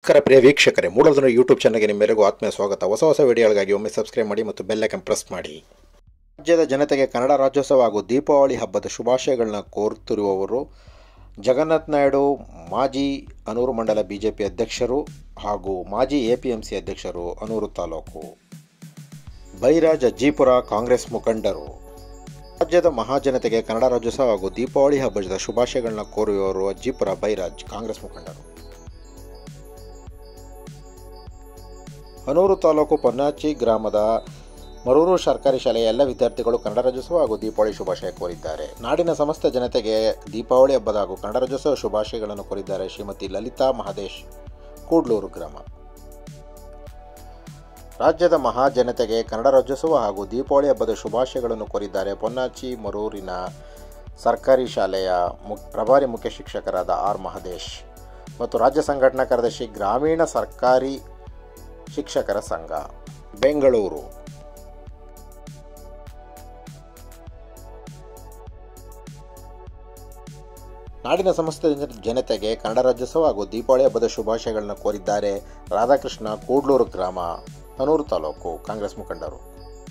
ನಮಸ್ಕಾರ ಪ್ರಿಯ ವೀಕ್ಷಕರೇ ಮೂಡಲ್ದನ ಯೂಟ್ಯೂಬ್ ಚಾನಲ್ಗೆ ನಿಮ್ಮೆಲ್ಲರಿಗೂ ಆತ್ಮೀಯ ಸ್ವಾಗತ ಹೊಸ ಹೊಸ ವಿಡಿಯೋಗಳಿಗಾಗಿ ಒಮ್ಮೆ ಸಬ್ಸ್ಕ್ರೈಬ್ ಮಾಡಿ ಮತ್ತು ಬೆಲ್ಲೈಕನ್ ಪ್ರೆಸ್ ಮಾಡಿ ರಾಜ್ಯದ ಜನತೆಗೆ ಕನ್ನಡ ರಾಜ್ಯೋತ್ಸವ ಹಾಗೂ ದೀಪಾವಳಿ ಹಬ್ಬದ ಶುಭಾಶಯಗಳನ್ನ ಕೋರುತ್ತಿರುವವರು ಜಗನ್ನಾಥ್ ನಾಯ್ಡು ಮಾಜಿ ಅನೂರು ಮಂಡಲ ಬಿಜೆಪಿ ಅಧ್ಯಕ್ಷರು ಹಾಗೂ ಮಾಜಿ ಎಪಿಎಂಸಿ ಅಧ್ಯಕ್ಷರು ಅನೂರು ತಾಲೂಕು ಬೈರಾಜ್ ಅಜ್ಜಿಪುರ ಕಾಂಗ್ರೆಸ್ ಮುಖಂಡರು ರಾಜ್ಯದ ಮಹಾಜನತೆಗೆ ಕನ್ನಡ ರಾಜ್ಯೋತ್ಸವ ಹಾಗೂ ದೀಪಾವಳಿ ಹಬ್ಬದ ಶುಭಾಶಯಗಳನ್ನ ಕೋರುವವರು ಅಜ್ಜಿಪುರ ಬೈರಾಜ್ ಕಾಂಗ್ರೆಸ್ ಮುಖಂಡರು ಹನೂರು ತಾಲೂಕು ಪೊನ್ನಾಚಿ ಗ್ರಾಮದ ಮರೂರು ಸರ್ಕಾರಿ ಶಾಲೆಯ ಎಲ್ಲ ವಿದ್ಯಾರ್ಥಿಗಳು ಕನ್ನಡ ರಾಜ್ಯೋತ್ಸವ ಹಾಗೂ ದೀಪಾವಳಿ ಶುಭಾಶಯ ಕೋರಿದ್ದಾರೆ ನಾಡಿನ ಸಮಸ್ತ ಜನತೆಗೆ ದೀಪಾವಳಿ ಹಬ್ಬದ ಹಾಗೂ ಕನ್ನಡ ರಾಜ್ಯೋತ್ಸವ ಶುಭಾಶಯಗಳನ್ನು ಕೋರಿದ್ದಾರೆ ಶ್ರೀಮತಿ ಲಲಿತಾ ಮಹದೇಶ್ ಕೂಡ್ಲೂರು ಗ್ರಾಮ ರಾಜ್ಯದ ಮಹಾಜನತೆಗೆ ಕನ್ನಡ ರಾಜ್ಯೋತ್ಸವ ಹಾಗೂ ದೀಪಾವಳಿ ಹಬ್ಬದ ಶುಭಾಶಯಗಳನ್ನು ಕೋರಿದ್ದಾರೆ ಪೊನ್ನಾಚಿ ಮರೂರಿನ ಸರ್ಕಾರಿ ಶಾಲೆಯ ಮುಕ್ ಪ್ರಭಾರಿ ಮುಖ್ಯ ಶಿಕ್ಷಕರಾದ ಆರ್ ಮಹದೇಶ್ ಮತ್ತು ರಾಜ್ಯ ಸಂಘಟನಾ ಕಾರ್ಯದರ್ಶಿ ಗ್ರಾಮೀಣ ಸರ್ಕಾರಿ ಶಿಕ್ಷಕರ ಸಂಘ ಬೆಂಗಳೂರು ನಾಡಿನ ಸಮಸ್ತ ಜನ- ಜನತೆಗೆ ಕನ್ನಡ ರಾಜ್ಯೋತ್ಸವ ಹಾಗೂ ದೀಪಾವಳಿ ಹಬ್ಬದ ಶುಭಾಶಯಗಳನ್ನು ಕೋರಿದ್ದಾರೆ ರಾಧಾಕೃಷ್ಣ ಕೂಡ್ಲೂರು ಗ್ರಾಮ ಹನೂರು ತಾಲೂಕು ಕಾಂಗ್ರೆಸ್ ಮುಖಂಡರು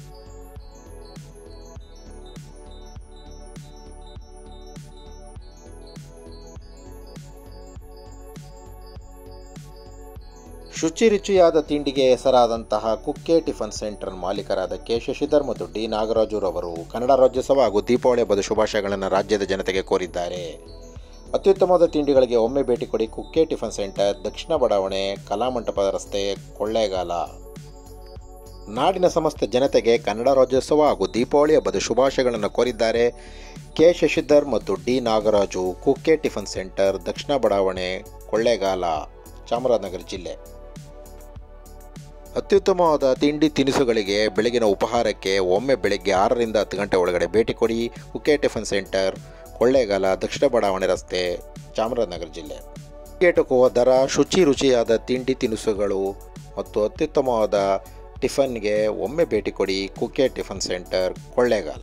ಶುಚಿ ರುಚಿಯಾದ ತಿಂಡಿಗೆ ಹೆಸರಾದಂತಹ ಕುಕ್ಕೆ ಟಿಫನ್ ಸೆಂಟರ್ ಮಾಲೀಕರಾದ ಕೆ ಶಶಿಧರ್ ಮತ್ತು ಡಿ ನಾಗರಾಜುರವರು ಕನ್ನಡ ರಾಜ್ಯೋತ್ಸವ ಹಾಗೂ ದೀಪಾವಳಿ ಹಬ್ಬದ ಶುಭಾಶಯಗಳನ್ನು ರಾಜ್ಯದ ಜನತೆಗೆ ಕೋರಿದ್ದಾರೆ ಅತ್ಯುತ್ತಮವಾದ ತಿಂಡಿಗಳಿಗೆ ಒಮ್ಮೆ ಭೇಟಿ ಕೊಡಿ ಕುಕ್ಕೆ ಟಿಫನ್ ಸೆಂಟರ್ ದಕ್ಷಿಣ ಬಡಾವಣೆ ಕಲಾಮಂಟಪದ ರಸ್ತೆ ಕೊಳ್ಳೇಗಾಲ ನಾಡಿನ ಸಮಸ್ತ ಜನತೆಗೆ ಕನ್ನಡ ರಾಜ್ಯೋತ್ಸವ ಹಾಗೂ ದೀಪಾವಳಿ ಹಬ್ಬದ ಶುಭಾಶಯಗಳನ್ನು ಕೋರಿದ್ದಾರೆ ಕೆ ಶಶಿಧರ್ ಮತ್ತು D Nagaraju Kukke tiffin centre ದಕ್ಷಿಣ ಬಡಾವಣೆ ಕೊಳ್ಳೇಗಾಲ ಚಾಮರಾಜನಗರ ಜಿಲ್ಲೆ ಅತ್ಯುತ್ತಮವಾದ ತಿಂಡಿ ತಿನಿಸುಗಳಿಗೆ ಬೆಳಗಿನ ಉಪಹಾರಕ್ಕೆ ಒಮ್ಮೆ ಬೆಳಗ್ಗೆ ಆರರಿಂದ ಹತ್ತು ಗಂಟೆ ಒಳಗಡೆ ಭೇಟಿ ಕೊಡಿ ಕುಕ್ಕೆ ಟಿಫನ್ ಸೆಂಟರ್ ಕೊಳ್ಳೇಗಾಲ ದಕ್ಷಿಣ ಬಡಾವಣೆ ರಸ್ತೆ ಚಾಮರಾಜನಗರ ಜಿಲ್ಲೆ ಟಿಕೆಟುಕುವ ದರ ಶುಚಿ ರುಚಿಯಾದ ತಿಂಡಿ ತಿನಿಸುಗಳು ಮತ್ತು ಅತ್ಯುತ್ತಮವಾದ ಟಿಫನ್ಗೆ ಒಮ್ಮೆ ಭೇಟಿ ಕೊಡಿ ಕುಕ್ಕೆ ಟಿಫನ್ ಸೆಂಟರ್ ಕೊಳ್ಳೇಗಾಲ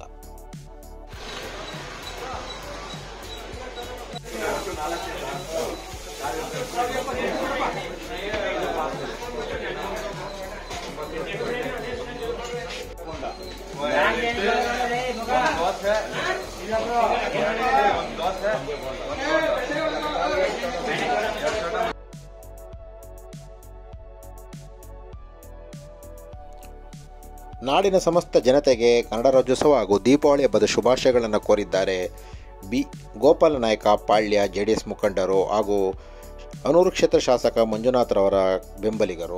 ನಾಡಿನ ಸಮಸ್ತ ಜನತೆಗೆ ಕನ್ನಡ ರಾಜ್ಯೋತ್ಸವ ಹಾಗೂ ದೀಪಾವಳಿ ಹಬ್ಬದ ಶುಭಾಶಯಗಳನ್ನು ಕೋರಿದ್ದಾರೆ ಬಿ ಗೋಪಾಲ ನಾಯಕ ಪಾಳ್ಯ ಜೆ ಡಿ ಎಸ್ ಮುಖಂಡರು ಹಾಗೂ ಅನೂರು ಕ್ಷೇತ್ರ ಶಾಸಕ ಮಂಜುನಾಥ್ರವರ ಬೆಂಬಲಿಗರು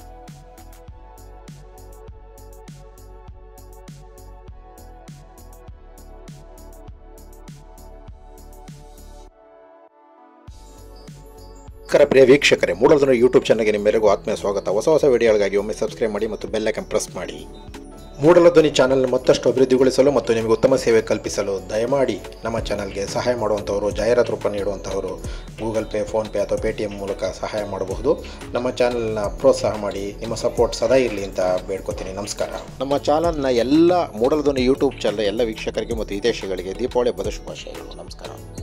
ನಮಸ್ಕಾರ ಪ್ರಿಯ ವೀಕ್ಷಕರೇ ಮೂಡಲ್ದನ ಯೂಟ್ಯೂಬ್ ಚಾನಲ್ಗೆ ನಿಮ್ಮೆಲ್ಲರಿಗೂ ಆತ್ಮೀಯ ಸ್ವಾಗತ ಹೊಸ ಹೊಸ ವಿಡಿಯೋಗಳಿಗಾಗಿ ಒಮ್ಮೆ ಸಬ್ಸ್ಕ್ರೈಬ್ ಮಾಡಿ ಮತ್ತು ಬೆಲ್ಲೈಕನ್ ಪ್ರೆಸ್ ಮಾಡಿ ಮೂಡಲಧ್ವನಿ ಚಾನಲ್ ಮತ್ತಷ್ಟು ಅಭಿವೃದ್ಧಿಗೊಳಿಸಲು ಮತ್ತು ನಿಮಗೆ ಉತ್ತಮ ಸೇವೆ ಕಲ್ಪಿಸಲು ದಯಮಾಡಿ ನಮ್ಮ ಚಾನಲ್ಗೆ ಸಹಾಯ ಮಾಡುವಂಥವರು ಜಾಹೀರಾತು ರೂಪ ನೀಡುವಂಥವರು ಗೂಗಲ್ ಪೇ ಫೋನ್ಪೇ ಅಥವಾ ಪೇಟಿಎಂ ಮೂಲಕ ಸಹಾಯ ಮಾಡಬಹುದು ನಮ್ಮ ಚಾನಲ್ನ ಪ್ರೋತ್ಸಾಹ ಮಾಡಿ ನಿಮ್ಮ ಸಪೋರ್ಟ್ ಸದಾ ಇರಲಿ ಅಂತ ಬೇಡ್ಕೊತೀನಿ ನಮಸ್ಕಾರ ನಮ್ಮ ಚಾನಲ್ನ ಎಲ್ಲ ಮೂಡಲಧ್ವನಿ ಯೂಟ್ಯೂಬ್ ಚಾನಲ್ ಎಲ್ಲ ವೀಕ್ಷಕರಿಗೆ ಮತ್ತು ವಿದೇಶಿಗಳಿಗೆ ದೀಪಾವಳಿ ಹಬ್ಬದ ಶುಭಾಶಯಗಳು ನಮಸ್ಕಾರ